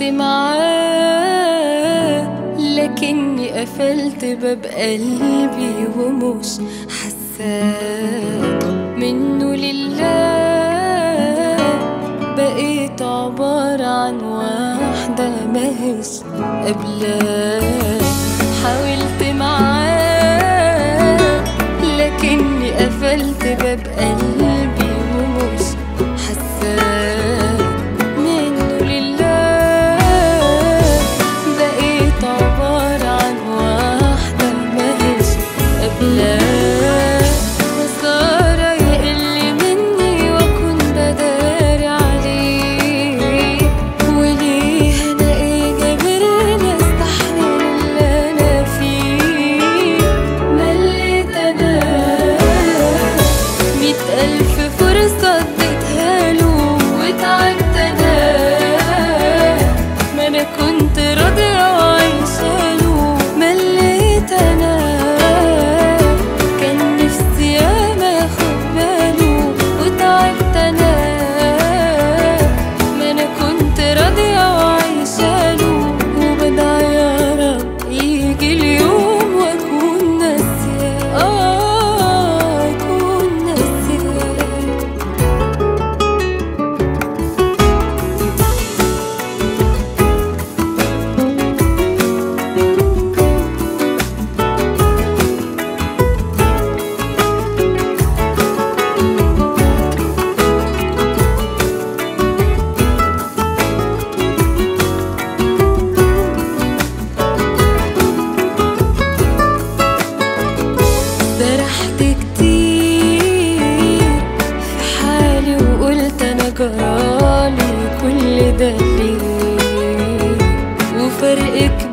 معاه لكني قفلت باب قلبي ومش حاساه منه لله بقيت عبارة عن واحدة ماهيش قبلاه حاولت معاه لكني قفلت باب قلبي ومش حاساه منه لله بقيت عبارة عن واحدة ماهيش قبلاه خسارة يقل مني وأكون بداري عليه وليه أنا إيه جابرني أستحمل اللي أنا فيه مليت أنا مية ألف فرصة اديتها له وتعبت أنا ما أنا كنت راضية وعايشة له مليت أنا كان نفسي ياما اخد باله وتعبت أنا ما أنا كنت راضية وعايشة له وبدعي يا رب يجي اليوم وأكون ناسياه آه أكون ناسياه سرحت كتير في حالي وقلت انا جرالي كل ده ليه وفرق